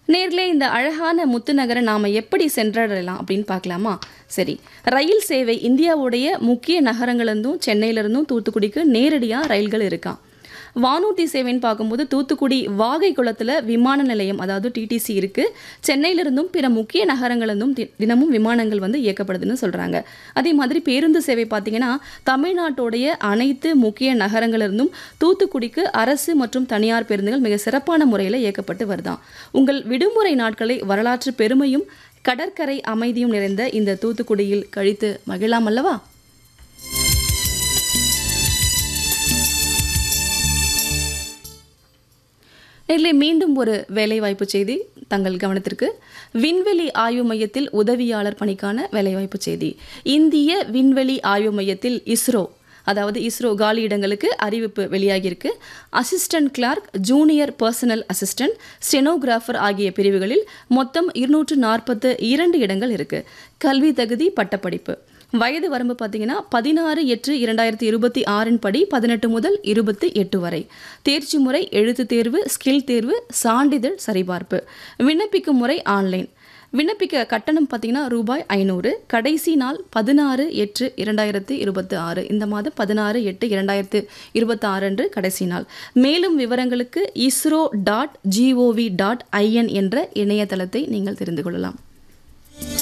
நேர்களே இந்த அழகான முத்து நகரை நாம் எப்படி சென்றடையலாம் அப்படின்னு பார்க்கலாமா சரி ரயில் சேவை இந்தியாவுடைய முக்கிய நகரங்கள்லேருந்தும் சென்னையிலேருந்தும் தூத்துக்குடிக்கு நேரடியாக ரயில்கள் இருக்கான் வானூர்தி சேவைன்னு பார்க்கும்போது தூத்துக்குடி வாகை குளத்தில் விமான நிலையம் அதாவது டிடிசி இருக்குது சென்னையிலிருந்தும் பிற முக்கிய நகரங்களிலிருந்தும் தி- தினமும் விமானங்கள் வந்து இயக்கப்படுதுன்னு சொல்கிறாங்க அதே மாதிரி பேருந்து சேவை பார்த்தீங்கன்னா தமிழ்நாட்டுடைய அனைத்து முக்கிய நகரங்களிலிருந்தும் தூத்துக்குடிக்கு அரசு மற்றும் தனியார் பேருந்துகள் மிக சிறப்பான முறையில் இயக்கப்பட்டு வருதாம் உங்கள் விடுமுறை நாட்களை வரலாற்று பெருமையும் கடற்கரை அமைதியும் நிறைந்த இந்த தூத்துக்குடியில் கழித்து மகிழலாம் அல்லவா நேரிலே மீண்டும் ஒரு வேலைவாய்ப்பு செய்தி தங்கள் கவனத்திற்கு விண்வெளி ஆய்வு மையத்தில் உதவியாளர் பணிக்கான வேலைவாய்ப்பு செய்தி இந்திய விண்வெளி ஆய்வு மையத்தில் இஸ்ரோ அதாவது இஸ்ரோ காலி இடங்களுக்கு அறிவிப்பு வெளியாகியிருக்கு assistant clerk junior personal assistant stenographer ஆகிய பிரிவுகளில் மொத்தம் இருநூற்று நாற்பத்து இரண்டு இடங்கள் இருக்கு கல்வி தகுதி பட்டப்படிப்பு வயது வரம்பு பார்த்தீங்கன்னா பதினாறு எட்டு இரண்டாயிரத்தி இருபத்தி ஆறின் படி பதினெட்டு முதல் இருபத்தி எட்டு வரை தேர்ச்சி முறை எழுத்துத் தேர்வு ஸ்கில் தேர்வு சான்றிதழ் சரிபார்ப்பு விண்ணப்பிக்கும் முறை ஆன்லைன் விண்ணப்பிக்க கட்டணம் பார்த்தீங்கன்னா ரூபாய் ஐநூறு கடைசி நாள் பதினாறு எட்டு இரண்டாயிரத்து இருபத்தி ஆறு இந்த மாதம் பதினாறு எட்டு இரண்டாயிரத்து இருபத்தி ஆறு அன்று கடைசி நாள் மேலும் விவரங்களுக்கு ISRO dot G O V dot I N என்ற இணையதளத்தை நீங்கள் தெரிந்து கொள்ளலாம்